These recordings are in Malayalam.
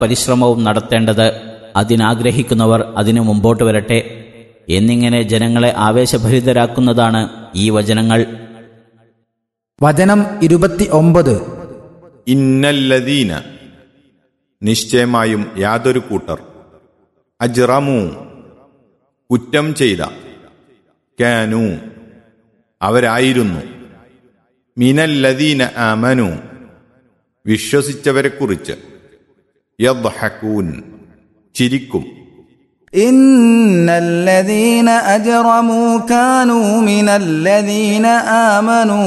പരിശ്രമവും നടത്തേണ്ടത് അതിനാഗ്രഹിക്കുന്നവർ അതിനു മുമ്പോട്ട് വരട്ടെ എന്നിങ്ങനെ ജനങ്ങളെ ആവേശഭരിതരാക്കുന്നതാണ് ഈ വചനങ്ങൾ വചനം ഇരുപത്തി ഒമ്പത് ഇന്നല്ലദീന നിശ്ചയമായും യാതൊരു കൂട്ടർ അജ്റമു കുറ്റം ചെയ്ത കാനു അവരായിരുന്നു മിനല്ലദീന ആമനു വിശ്വസിച്ചവരെക്കുറിച്ച് യദ്ഹക്കൂൻ ചിരിക്കും إن الذين أجرموا كانوا من الذين آمنوا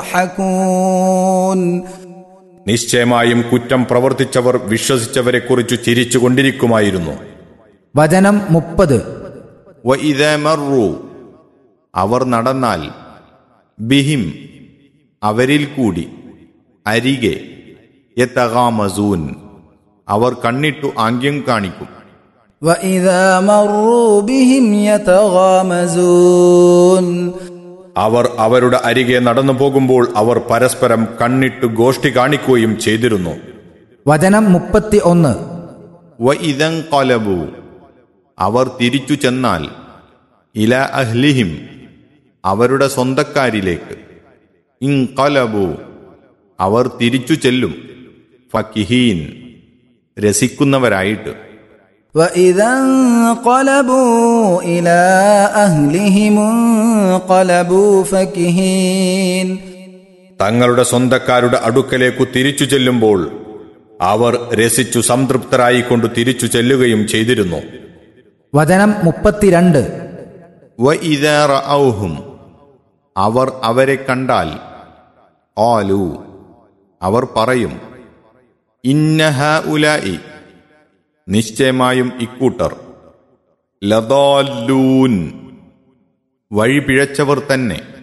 يضحكون നിശ്ചയമായും കുറ്റം പ്രവർത്തിച്ചവർ വിശ്വസിച്ചവരെക്കുറിച്ച് ചിരിച്ചുകൊണ്ടിരിക്കുമായിരുന്നു വചനം മുപ്പത് വഇദാ മറു അവർ നടന്നാൽ ബിഹിം അവരിൽ കൂടി അരികെ യതഗാമസൂൻ അവർ കണ്ണിട്ടു ആംഗ്യം കാണിക്കും وإذا مروا بهم يتغامزون അവർ അവരുടെ അരികെ നടന്നു പോകുമ്പോൾ അവർ പരസ്പരം കണ്ണിട്ട് ഗോഷ്ഠി കാണിക്കുകയും ചെയ്തിരുന്നു വചനം മുപ്പത്തി ഒന്ന് വഇദൻ കലബു അവർ തിരിച്ചു ചെന്നാൽ ഇല അഹ്ലിഹിം അവരുടെ സ്വന്തക്കാരിലേക്ക് ഇൻകലബു അവർ തിരിച്ചു ചെല്ലും ഫക്കിഹീൻ രസിക്കുന്നവരായിട്ട് وإذا انقلبوا إلى أهلهم انقلبوا فكهين തങ്ങളുടെ സ്വന്തക്കാരുടെ അടുക്കലേക്കു തിരിച്ചു ചെല്ലുമ്പോൾ അവർ രസിച്ചു സംതൃപ്തരായിക്കൊണ്ട് തിരിച്ചു ചെല്ലുകയും ചെയ്തിരുന്നു വചനം മുപ്പത്തിരണ്ട് വഇദാ റഔഹും അവർ അവരെ കണ്ടാൽ ആലു അവർ പറയും ഇന്നഹ ഉലായി നിശ്ചയമായും ഇക്കൂട്ടർ ലദാല്ലൂൻ വഴി പിഴച്ചവർ തന്നെ